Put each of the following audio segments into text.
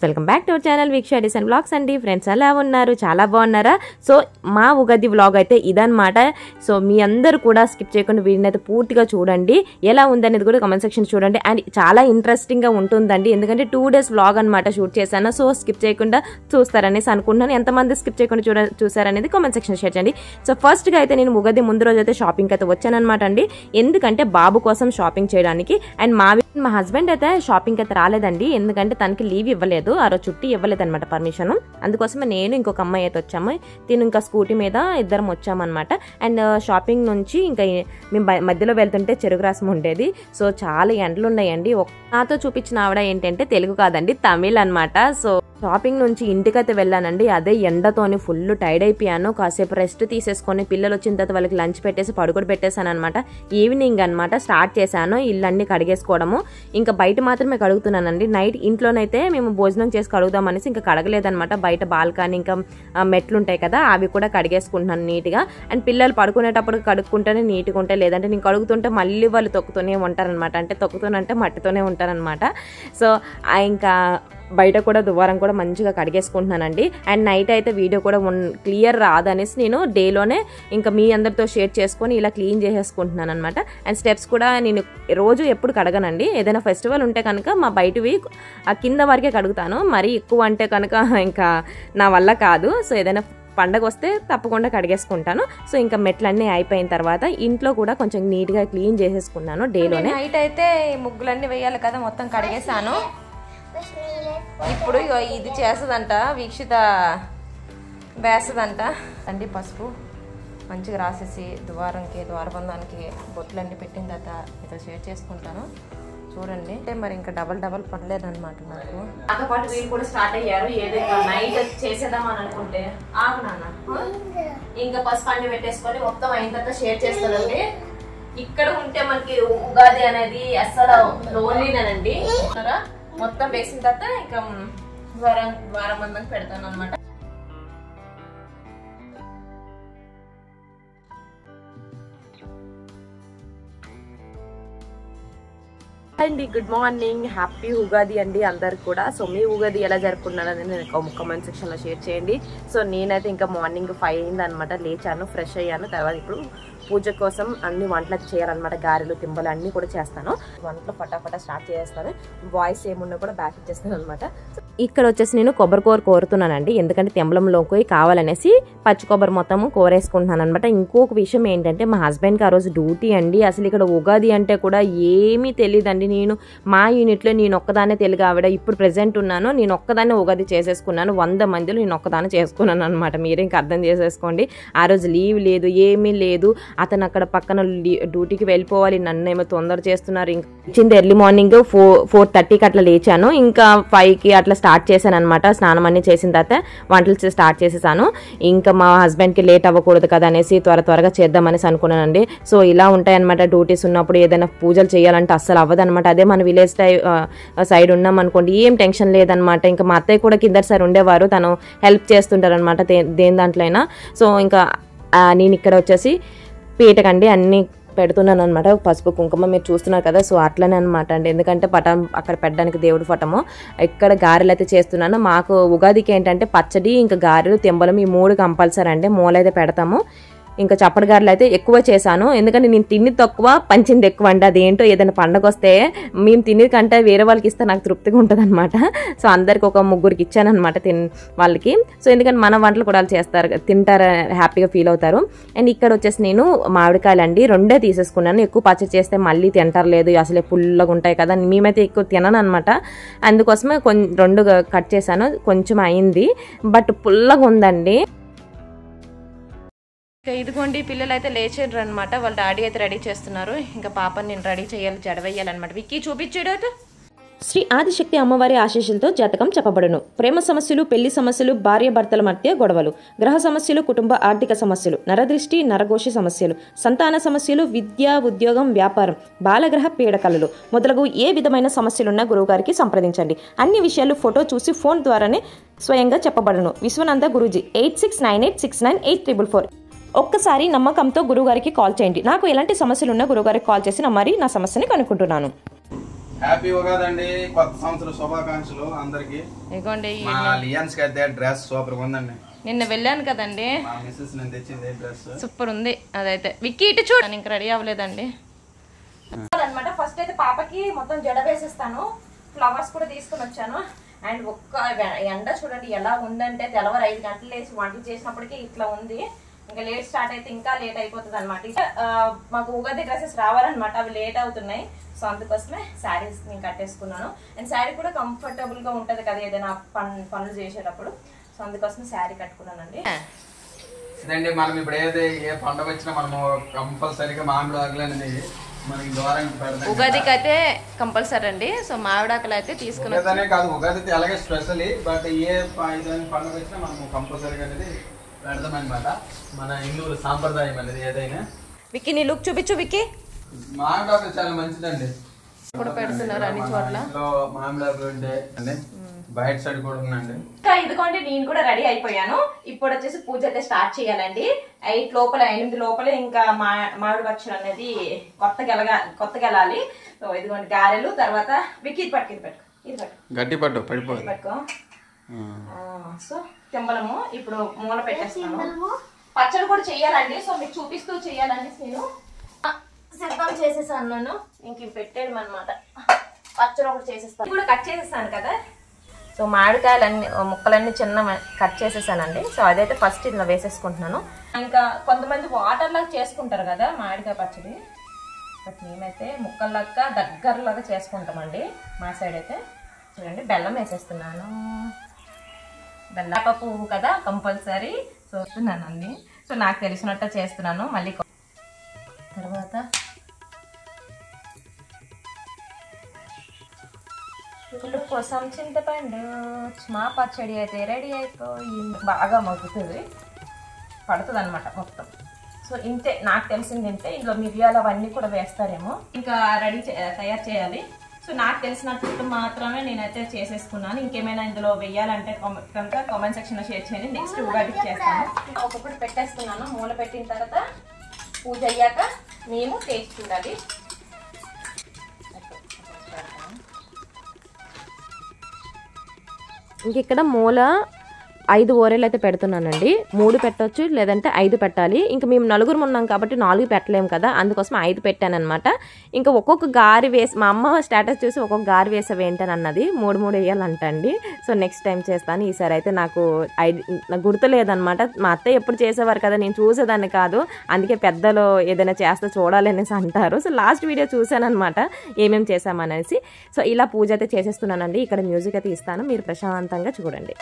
Welcome back to our channel Veeksha డిసన్ blogs అండి friends ఎలా ఉన్నారు చాలా బాగున్నారా సో మా ఉగాది వ్లాగ్ అయితే ఇదన్నమాట సో మీ అందరూ కూడా స్కిప్ చేయకుండా వీడిని అయితే పూర్తిగా చూడండి ఎలా ఉందనేది కూడా కమెంట్ సెక్షన్ చూడండి అండ్ చాలా ఇంట్రెస్టింగ్గా ఉంటుందండి ఎందుకంటే టూ డేస్ వ్లాగ్ అనమాట షూట్ చేశాను సో స్కిప్ చేయకుండా చూస్తారనేసి అనుకుంటున్నాను ఎంతమంది స్కిప్ చేయకుండా చూడ చూసారనేది కామెంట్ సెక్షన్ షేర్ చేయండి సో ఫస్ట్గా అయితే నేను ఉగాది ముందు రోజు అయితే షాపింగ్ అయితే వచ్చానమాట అండి ఎందుకంటే బాబు కోసం షాపింగ్ చేయడానికి అండ్ మా మా హస్బెండ్ అయితే షాపింగ్ అయితే రాలేదండి ఎందుకంటే తనకి లీవ్ ఇవ్వలేదు ఆ రోజు చుట్టి ఇవ్వలేదు అనమాట పర్మిషన్ అందుకోసమే నేను ఇంకొక అమ్మాయి అయితే వచ్చాము తిను ఇంకా స్కూటీ మీద ఇద్దరం వచ్చామన్నమాట అండ్ షాపింగ్ నుంచి ఇంకా ఈ- మేము బయ- మధ్యలో వెళ్తుంటే చెరుకు రసం ఉండేది సో చాలా ఎండలు ఉన్నాయండి ఒక- నాతో చూపించిన ఆవిడ ఏంటంటే తెలుగు కాదండి తమిళ్ అన్నమాట సో షాపింగ్ నుంచి ఇంటికైతే వెళ్ళానండి అదే ఎండతోని ఫుల్ టైర్డ్ అయిపోయాను కాసేపు రెస్ట్ తీసేసుకొని పిల్లలు వచ్చిన తర్వాత వాళ్ళకి లంచ్ పెట్టేసి పడుకొని పెట్టేశాను అనమాట ఈవినింగ్ అన్నమాట స్టార్ట్ చేశాను ఇల్లన్నీ కడిగేసుకోవడము ఇంకా బయట మాత్రమే కడుగుతున్నానండి నైట్ ఇంట్లోనైతే మేము భోజనం చేసి కడుగుదాం అనేసి ఇంకా కడగలేదన్నమాట బయట బాల్కనీ ఇంకా ఆ, మెట్లు ఉంటాయి కదా అవి కూడా కడిగేసుకుంటున్నాను నీట్గా అండ్ పిల్లలు పడుకునేటప్పుడు కడుక్కుంటేనే నీట్గా ఉంటాయి లేదంటే నేను కడుగుతుంటే మళ్ళీ వాళ్ళు తొక్కుతూనే ఉంటారనమాట అంటే తొక్కుతూనంటే మట్టితోనే ఉంటారనమాట సో ఆ ఇంకా బయట కూడా దువారం కూడా మంచిగా కడిగేసుకుంటున్నానండి అండ్ నైట్ అయితే వీడియో కూడా క్లియర్ రాదనేసి నేను డేలోనే ఇంకా మీ అందరితో షేర్ చేసుకొని ఇలా క్లీన్ చేసేసుకుంటున్నాను అనమాట అండ్ స్టెప్స్ కూడా నేను రోజు ఎప్పుడు కడగనండి ఏదైనా ఫెస్టివల్ ఉంటే కనుక మా బయటవి ఆ కింద వరకే కడుగుతాను మరీ ఎక్కువ అంటే కనుక ఇంకా నా వల్ల కాదు సో ఏదైనా పండగ వస్తే తప్పకుండా కడిగేసుకుంటాను సో ఇంకా మెట్లన్నీ అయిపోయిన తర్వాత ఇంట్లో కూడా కొంచెం నీట్గా క్లీన్ చేసేసుకున్నాను డేలోనే నైట్ అయితే ముగ్గులన్నీ వేయాలి కదా మొత్తం కడిగేసాను ఇప్పుడు ఇగో ఇది చేస్తుందంట వీక్షిత వేస్తుందంట అండి పసుపు మంచిగా రాసేసి ద్వారంకి ద్వారబంధానికి బొట్లన్నీ పెట్టిన తర్వాత మీతో షేర్ చేసుకుంటాను చూడండి అంటే మరి ఇంకా డబల్ డబల్ పడలేదన్నమాట నాకు నాతో పాటు వీళ్ళు కూడా స్టార్ట్ అయ్యారు ఏదైనా నైట్ చేసేద్దామని అనుకుంటే ఆగు నాన్న ఇంకా పసుపు అన్ని పెట్టేసుకొని మొత్తం అయిన తర్వాత షేర్ చేస్తానండి ఇక్కడ ఉంటే మనకి ఉగాది అనేది అస్సలు లోన్లీనేనండి చూస్తారా? మొత్తం వేసిన తర్వాత ఇంకా ద్వారం ద్వారం మందం పెడతాను అనమాట అండి గుడ్ మార్నింగ్ హ్యాపీ ఉగాది అండి అందరికి కూడా సో మీ ఉగాది ఎలా జరుపుకున్నారని నేను కామెంట్ సెక్షన్లో షేర్ చేయండి సో నేనైతే ఇంకా మార్నింగ్ ఫైవ్ అయింది అనమాట లేచాను ఫ్రెష్ అయ్యాను తర్వాత ఇప్పుడు పూజ కోసం అన్ని వంటలకు చేయాలన్నమాట గారెలు తింబలు అన్నీ కూడా చేస్తాను వంటలు ఫటాఫటా స్టార్ట్ చేస్తాను వాయిస్ ఏమున్నా కూడా బ్యాక్ ఇచ్చేస్తాను అనమాట ఇక్కడ వచ్చేసి నేను కొబ్బరి కూర కోరుతున్నానండి ఎందుకంటే తెంబలంలోకి కావాలనేసి పచ్చి కొబ్బరి మొత్తం కోరేసుకుంటున్నాను అనమాట ఇంకొక విషయం ఏంటంటే మా హస్బెండ్కి ఆ రోజు డ్యూటీ అండి అసలు ఇక్కడ ఉగాది అంటే కూడా ఏమీ తెలియదండి నేను మా యూనిట్లో నేను ఒక్కదానే తెలుగు ఆవిడ ఇప్పుడు ప్రెసెంట్ ఉన్నాను నేను ఒక్కదాన్నే ఉగాది చేసేసుకున్నాను వంద మందిలో నేను ఒక్కదానే చేసుకున్నాను అనమాట మీరే ఇంకా అర్థం చేసేసుకోండి ఆ రోజు లీవ్ లేదు ఏమీ లేదు అతను అక్కడ పక్కన లీ- డ్యూటీకి వెళ్ళిపోవాలి నన్ను ఏమో తొందర చేస్తున్నారు ఇంకా ఇచ్చింది ఎర్లీ మార్నింగ్ ఫోర్ ఫోర్ థర్టీకి అట్లా లేచాను ఇంకా ఫైవ్కి అట్లా స్టార్ట్ చేశాను అనమాట స్నానం అన్ని చేసిన తర్వాత వంటలు చే- స్టార్ట్ చేసేసాను ఇంకా మా హస్బెండ్కి లేట్ అవ్వకూడదు కదా అనేసి త్వర త్వరగా చేద్దామనేసి అనుకున్నానండి సో ఇలా ఉంటాయన్నమాట డ్యూటీస్ ఉన్నప్పుడు ఏదైనా పూజలు చేయాలంటే అస్సలు అవ్వదన్నమాట అదే మన విలేజ్ టై సైడ్ ఉన్నాం అనుకోండి ఏం టెన్షన్ లేదనమాట ఇంకా మా అత్తయ్య కూడా కింద సార్ ఉండేవారు తను హెల్ప్ చేస్తుంటారు అనమాట దేని దాంట్లో అయినా సో ఇంకా ఆ, నేను ఇక్కడ వచ్చేసి పీటకండి అన్ని పెడుతున్నాను అనమాట పసుపు కుంకుమ మీరు చూస్తున్నారు కదా సో అట్లనే అనమాట అండి ఎందుకంటే పటం అక్కడ పెట్టడానికి దేవుడి పటము ఇక్కడ గారెలు అయితే చేస్తున్నాను మాకు ఉగాదికి ఏంటంటే పచ్చడి ఇంకా గారెలు తెంబలం ఈ మూడు కంపల్సరీ అండి మూలైతే పెడతాము ఇంకా చప్పటి గారెలు అయితే ఎక్కువ చేశాను ఎందుకంటే నేను తిని తక్కువ పంచింది ఎక్కువ అండి అదేంటో ఏదైనా పండగ వస్తే మేము తిని కంటే వేరే వాళ్ళకి ఇస్తే నాకు తృప్తిగా ఉంటుంది అనమాట సో అందరికి ఒక ముగ్గురికి ఇచ్చాను అనమాట తిన్ వాళ్ళకి సో ఎందుకంటే మన వంటలు కూడా వాళ్ళు చేస్తారు కదా, తింటారు హ్యాపీగా ఫీల్ అవుతారు అండ్ ఇక్కడ వచ్చేసి నేను మామిడికాయలు అండి రెండే తీసేసుకున్నాను ఎక్కువ పచ్చడి చేస్తే మళ్ళీ తింటారు లేదు అసలే పుల్లగా ఉంటాయి కదా మేమైతే ఎక్కువ తినను అనమాట అందుకోసమే కొంచెం రెండు కట్ చేశాను కొంచెం అయింది బట్ పుల్లగా ఉందండి ఇంకా ఇదిగోండి పిల్లలు అయితే లేచారు అనమాట వాళ్ళ డాడీ అయితే రెడీ చేస్తున్నారు ఇంకా పాపని నేను రెడీ చేయాలి జడవేయాలన్నమాట విక్కీ చూపించాడు శ్రీ ఆదిశక్తి అమ్మవారి ఆశీస్సులతో జాతకం చెప్పబడును ప్రేమ సమస్యలు పెళ్లి సమస్యలు భార్య భర్తల మధ్య గొడవలు గ్రహ సమస్యలు కుటుంబ ఆర్థిక సమస్యలు నరదృష్టి నరఘోషి సమస్యలు సంతాన సమస్యలు విద్య ఉద్యోగం వ్యాపారం బాలగ్రహ పీడకలలు మొదలగు ఏ విధమైన సమస్యలున్నా గురువుగారికి సంప్రదించండి అన్ని విషయాలు ఫోటో చూసి ఫోన్ ద్వారానే స్వయంగా చెప్పబడును Vishwananda Guruji eight six nine eight six nine eight triple four ఒక్కసారి నమ్మకంతో గురువుగారికి కాల్ చేయండి నాకు ఎలాంటి సమస్యలు ఉన్నా గురువుగారికి కాల్ చేసి నా మరి నా సమస్యని కనుక్కుంటున్నాను హ్యాపీ ఉగాదండి కొత్త సంవత్సర శుభాకాంక్షలు అందరికి ఇదిగోండి మా లియన్స్ కి అయితే డ్రెస్ సూపర్ గా ఉందండి నిన్న వెళ్ళాను కదండి మా మిస్సెస్ నేను తెచ్చింది డ్రెస్ సూపర్ ఉంది అదైతే విక్కీ ఇటు చూడండి ఇంకా రెడీ అవ్వలేదండి అనమాట ఫస్ట్ అయితే పాపకి మొత్తం జడ వేసేస్తాను ఫ్లవర్స్ కూడా తీసుకుని వచ్చాను అండ్ ఒక్క వె- ఎండ చూడండి ఎలా ఉందంటే తెల్లవారు ఐదు గంటలు లేచి వంటలు చేసినప్పటికీ ఇట్లా ఉంది ఇంకా లేట్ స్టార్ట్ అయితే ఇంకా లేట్ అయిపోతుంది అనమాట మాకు ఉగాది డ్రెస్సెస్ రావాలన్నమాట అవి లేట్ అవుతున్నాయి సో అందుకోసమే శారీస్ నేను కట్టేసుకున్నాను అండ్ శారీ కూడా కంఫర్టబుల్ గా ఉంటది కదా ఏదైనా పన్ పనులు చేసేటప్పుడు సో అందుకోసం శారీ కట్టుకున్నానండి ఇదండి మనం ఇప్పుడు ఏది ఏ పండుగ వచ్చినా మనము కంపల్సరీగా మామిడి ఆకులు అనేది మనకి దూరంగా పెడతాం ఉగాదికి అయితే కంపల్సరీ అండి సో మామిడాకులు అయితే తీసుకుని ఉగాదనే కాదు ఉగాది అయితే అలాగే స్పెషల్ బట్ ఏ ప- ఇదని పండుగ వచ్చినా మనము కంపల్సరీగా అనేది పెడతాం అనమాట మన హిందువుల సాంప్రదాయం అనేది ఏదైనా విక్కీ నీ లుక్ చూపించు విక్కీ మామిడి ఆకులు చాలా మంచిదండి కూడా పెడుతున్నారు అన్ని మన చోట్ల ఇంట్లో మామిడి ఆకులు ఉంటే అండి బయట సైడ్ కూడా ఉందండి ఇంకా ఇదిగోండి నేను కూడా రెడీ అయిపోయాను ఇప్పుడు వచ్చేసి పూజ అయితే స్టార్ట్ చేయాలండి ఎయిట్ లోపల ఎనిమిది లోపల ఇంకా మా మామిడి పక్షులు అనేది కొత్తగా వెళ్ళగా కొత్తగా వెళ్ళాలి సో ఇదిగోండి గారెలు తర్వాత విక్కీ ఇది పట్టుకు ఇది పట్టుకో ఇది పట్టుకో గట్టి పట్టు ఇది పడిపోదు పట్టుకో ఆ, సో తింబలము ఇప్పుడు మూల పెట్టేస్తాను పచ్చడి కూడా చెయ్యాలండి సో మీకు చూపిస్తూ చెయ్యాలండి నేను ఆ, సిద్ధం చేసేసాను నేను ఇంక ఇవి పెట్టేయడం అనమాట పచ్చడి ఒకటి చేసేస్తాను ఇది కూడా కట్ చేసేసాను కదా సో మామిడికాయలన్నీ ముక్కలన్నీ చిన్న కట్ చేసేసానండి సో అదైతే ఫస్ట్ ఇందులో వేసేసుకుంటున్నాను ఇంకా కొంతమంది వాటర్ లాగా చేసుకుంటారు కదా మామిడికాయ పచ్చడి బట్ మేమైతే ముక్కల్లాగా దగ్గరలాగా చేసుకుంటామండి మా సైడ్ అయితే చూడండి బెల్లం వేసేస్తున్నాను బెల్లప పువ్వు కదా కంపల్సరీ సో వస్తున్నాను అన్ని సో నాకు తెలిసినట్టు చేస్తున్నాను మళ్ళీ కొ- తర్వాత పులుపు కోసం చింతపండు మా పచ్చడి అయితే రెడీ అయిపోయి బాగా మగ్గుతుంది పడుతుంది అనమాట మొత్తం సో ఇంతే నాకు తెలిసింది ఇంతే ఇందులో మిరియాలు అవన్నీ కూడా వేస్తారేమో ఇంకా రెడీ తయారు చేయాలి సో నాకు తెలిసినట్టు మాత్రమే నేనైతే చేసేసుకున్నాను ఇంకేమైనా ఇందులో వెయ్యాలంటే కామె- కనుక కామెంట్ సెక్షన్లో షేర్ చేయండి నెక్స్ట్ ఉగాదికి చేస్తాను ఒక్కొక్కటి పెట్టేస్తున్నాను మూల పెట్టిన తర్వాత పూజ అయ్యాక మేము టేస్ట్ చూడాలి ఇంక ఇక్కడ మూల ఐదు ఓరెలు అయితే పెడుతున్నానండి మూడు పెట్టొచ్చు లేదంటే ఐదు పెట్టాలి ఇంకా మేము నలుగురు ఉన్నాం కాబట్టి నాలుగు పెట్టలేము కదా అందుకోసం ఐదు పెట్టానమాట ఇంకా ఒక్కొక్క గారి వేసి మా అమ్మ స్టేటస్ చూసి ఒక్కొక్క గారి వేసవి ఏంటని అన్నది మూడు మూడు వేయాలంట అండి సో నెక్స్ట్ టైం చేస్తాను ఈసారి అయితే నాకు ఐడి నాకు గుర్తులేదనమాట మా అత్తయ్య ఎప్పుడు చేసేవారు కదా నేను చూసేదాన్ని కాదు అందుకే పెద్దలు ఏదైనా చేస్తే చూడాలి అనేసి అంటారు సో లాస్ట్ వీడియో చూశానమాట ఏమేమి చేశామనేసి సో ఇలా పూజ అయితే చేసేస్తున్నానండి ఇక్కడ మ్యూజిక్ అయితే ఇస్తాను మీరు ప్రశాంతంగా చూడండి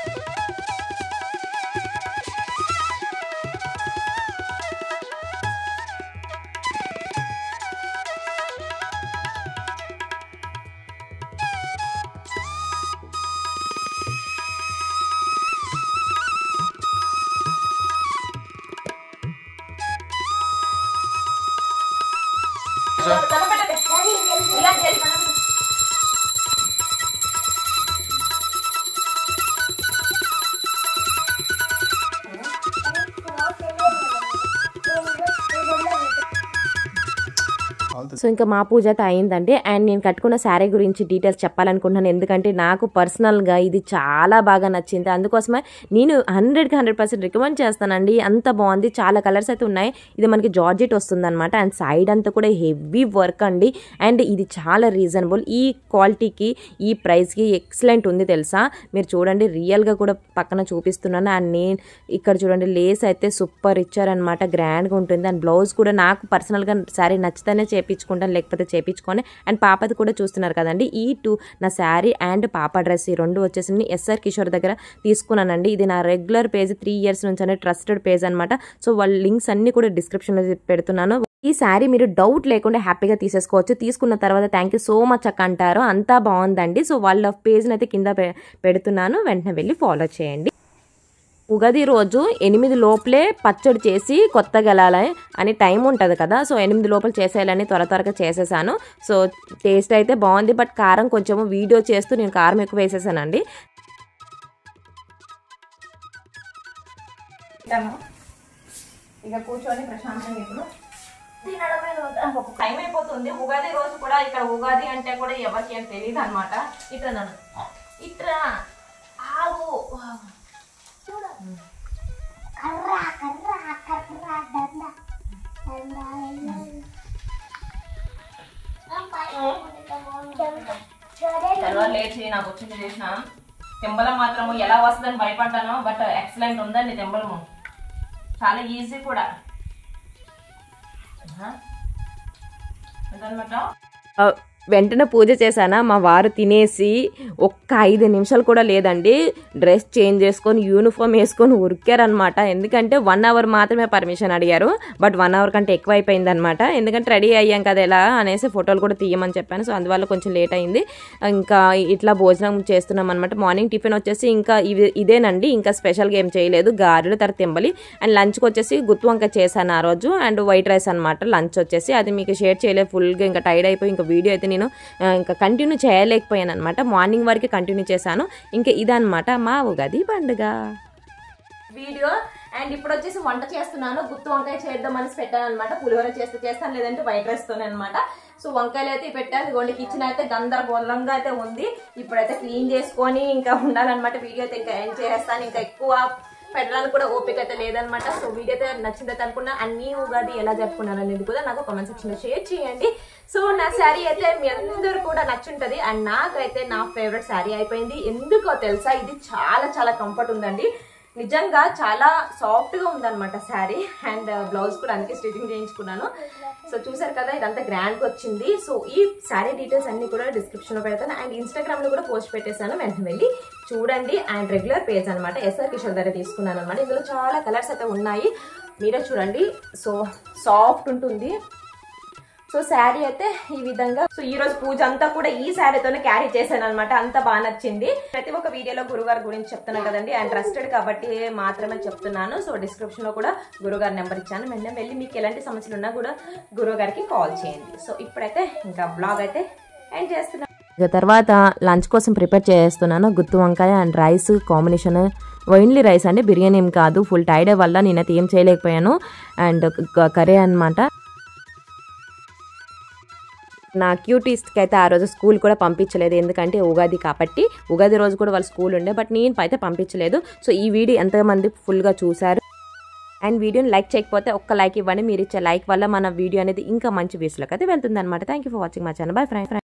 సో ఇంకా మా పూజ అయితే అయిందండి అండ్ నేను కట్టుకున్న శారీ గురించి డీటెయిల్స్ చెప్పాలనుకుంటున్నాను ఎందుకంటే నాకు పర్సనల్గా ఇది చాలా బాగా నచ్చింది అందుకోసమే నేను హండ్రెడ్కి హండ్రెడ్ పర్సెంట్ రికమెండ్ చేస్తానండి అంత బాగుంది చాలా కలర్స్ అయితే ఉన్నాయి ఇది మనకి జార్జెట్ వస్తుంది అనమాట అండ్ సైడ్ అంతా కూడా హెవీ వర్క్ అండి అండ్ ఇది చాలా రీజనబుల్ ఈ క్వాలిటీకి ఈ ప్రైస్కి ఎక్సలెంట్ ఉంది తెలుసా మీరు చూడండి రియల్గా కూడా పక్కన చూపిస్తున్నాను అండ్ నేను ఇక్కడ చూడండి లేస్ అయితే సూపర్ ఇచ్చారనమాట గ్రాండ్గా ఉంటుంది అండ్ బ్లౌజ్ కూడా నాకు పర్సనల్గా శారీ నచ్చితేనే చేపించుకుంటాను లేకపోతే చేపించుకొని అండ్ పాపది కూడా చూస్తున్నారు కదండి ఈ టూ నా శారీ అండ్ పాప డ్రెస్ ఈ రెండు వచ్చేసి ఎస్ఆర్ కిషోర్ దగ్గర తీసుకున్నానండి ఇది నా రెగ్యులర్ పేజ్ త్రీ ఇయర్స్ నుంచి అనే ట్రస్టెడ్ పేజ్ అనమాట సో వాళ్ళ లింక్స్ అన్ని కూడా డిస్క్రిప్షన్లో పెడుతున్నాను ఈ శారీ మీరు డౌట్ లేకుండా హ్యాపీగా తీసేసుకోవచ్చు తీసుకున్న తర్వాత థ్యాంక్ యూ సో మచ్ అక్క అంటారు అంతా బాగుందండి సో వాళ్ళ పేజ్ని అయితే కింద పె- పెడుతున్నాను వెంటనే వెళ్ళి ఫాలో చేయండి ఉగాది రోజు ఎనిమిది లోపలే పచ్చడి చేసి కొత్తగా వెళ్ళాలి అని టైం ఉంటుంది కదా సో ఎనిమిది లోపల చేసేయాలని త్వర త్వరగా చేసేసాను సో టేస్ట్ అయితే బాగుంది బట్ కారం కొంచెము వీడియో చేస్తూ నేను కారం ఎక్కువ వేసేసానండి ఇక కూర్చొని ప్రశాంతంగా ఇప్పుడు ఒక టైం అయిపోతుంది ఉగాది రోజు కూడా ఇక్కడ ఉగాది అంటే కూడా ఎవరికి ఏం తెలియదు అనమాట ఇట్లా నన్ను ఇట్లా ఆగు కర్ర కర్ర కర్ర దండ దండ తర్వాత లేచి నాకు వచ్చింది చేసిన తెంబలం మాత్రము ఎలా వస్తుందని భయపడ్డాను బట్ ఎక్సలెంట్ ఉందండి తెంబలము చాలా ఈజీ కూడా అదనమాట వెంటనే పూజ చేశానా మా వారు తినేసి ఒక్క ఐదు నిమిషాలు కూడా లేదండి డ్రెస్ చేంజ్ చేసుకొని యూనిఫామ్ వేసుకొని ఉరికారనమాట ఎందుకంటే వన్ అవర్ మాత్రమే పర్మిషన్ అడిగారు బట్ వన్ అవర్ కంటే ఎక్కువ అయిపోయింది అనమాట ఎందుకంటే రెడీ అయ్యాం కదా ఎలా అనేసి ఫోటోలు కూడా తీయమని చెప్పాను సో అందువల్ల కొంచెం లేట్ అయింది ఇంకా ఇట్లా భోజనం చేస్తున్నాం అనమాట మార్నింగ్ టిఫిన్ వచ్చేసి ఇంకా ఇవి ఇదేనండి ఇంకా స్పెషల్గా ఏం చేయలేదు గారెలు తర్వాత తెంబలి అండ్ లంచ్కి వచ్చేసి గుత్తి వంకాయ చేశాను ఆ రోజు అండ్ వైట్ రైస్ అనమాట లంచ్ వచ్చేసి అది మీకు షేర్ చేయలేదు ఫుల్గా ఇంకా టైర్డ్ అయిపోయి ఇంకా వీడియో అయితే నేను ఆ, ఇంకా కంటిన్యూ చేయలేకపోయాను అనమాట మార్నింగ్ వరకు కంటిన్యూ చేశాను ఇంకా ఇదనమాట మా ఉగాది పండుగ వీడియో అండ్ ఇప్పుడు వచ్చేసి వంట చేస్తున్నాను గుత్తి వంకాయ చేద్దాం అనేసి పెట్టాను అనమాట పులిహోర చేస్తే చేస్తాను లేదంటే వైట్ రైస్తోనే అనమాట సో వంకాయలు అయితే పెట్టాను ఇదిగోండి కిచెన్ అయితే గందరగోళంగా అయితే ఉంది ఇప్పుడైతే క్లీన్ చేసుకొని ఇంకా ఉండాలన్నమాట వీడియో అయితే ఇంకా ఎండ్ చేసేస్తాను ఇంకా ఎక్కువ పెట్టడానికి కూడా ఓపిక అయితే లేదనమాట సో వీడియో అయితే నచ్చిందైతే అనుకున్నా అండ్ మీ ఉగాది ఎలా జరుపుకున్నారు అనేది కూడా నాకు కామెంట్ సెక్షన్ లో షేర్ చేయండి సో నా శారీ అయితే మీ అందరూ కూడా నచ్చుంటది అండ్ నాకైతే నా ఫేవరెట్ శారీ అయిపోయింది ఎందుకో తెలుసా ఇది చాలా చాలా కంఫర్ట్ ఉందండి నిజంగా చాలా సాఫ్ట్ గా ఉందన్నమాట శారీ అండ్ బ్లౌజ్ కూడా అందుకే స్టిచింగ్ చేయించుకున్నాను సో చూసారు కదా ఇదంతా గ్రాండ్ గా వచ్చింది సో ఈ శారీ డీటెయిల్స్ అన్ని కూడా డిస్క్రిప్షన్ లో పెడతాను అండ్ ఇన్స్టాగ్రామ్ లో కూడా పోస్ట్ పెట్టేశాను వెంటనే వెళ్ళి చూడండి అండ్ రెగ్యులర్ పేజ్ అనమాట ఎస్ఆర్ కిషోర్ దగ్గర తీసుకున్నాను అనమాట ఇందులో చాలా కలర్స్ అయితే ఉన్నాయి మీరే చూడండి సో సాఫ్ట్ ఉంటుంది సో శారీ అయితే ఈ విధంగా సో ఈ రోజు పూజ అంతా కూడా ఈ శారీతోనే క్యారీ చేశాను అనమాట అంత బాగా నచ్చింది ప్రతి ఒక్క వీడియోలో గురుగారి గురించి చెప్తున్నాను కదండి అండ్ ట్రస్టెడ్ కాబట్టి మాత్రమే చెప్తున్నాను సో డిస్క్రిప్షన్ లో కూడా గురుగారి నెంబర్ ఇచ్చాను వెంటనే వెళ్ళి మీకు ఎలాంటి సమస్యలు ఉన్నా కూడా గురుగారికి కాల్ చేయండి సో ఇప్పుడైతే ఇంకా బ్లాగ్ అయితే ఎండ్ చేస్తున్నాను ఇక తర్వాత లంచ్ కోసం ప్రిపేర్ చేస్తున్నాను గుత్తి వంకాయ and rice combination only rice అండి బిర్యానీ ఏం కాదు ఫుల్ టైడ్ వల్ల నేనైతే ఏం చేయలేకపోయాను అండ్ కర్రీ అనమాట నా క్యూటీస్కి అయితే ఆ రోజు స్కూల్ కూడా పంపించలేదు ఎందుకంటే ఉగాది కాబట్టి ఉగాది రోజు కూడా వాళ్ళ స్కూల్ ఉండే బట్ నేను అయితే పంపించలేదు సో ఈ వీడియో ఎంతమంది ఫుల్గా చూశారు అండ్ వీడియోని లైక్ చేయకపోతే ఒక్క లైక్ ఇవ్వండి మీరు ఇచ్చే లైక్ వల్ల మన వీడియో అనేది ఇంకా మంచి వ్యూస్లోకి అయితే వెళ్తుంది అనమాట thank you for watching my channel bye friend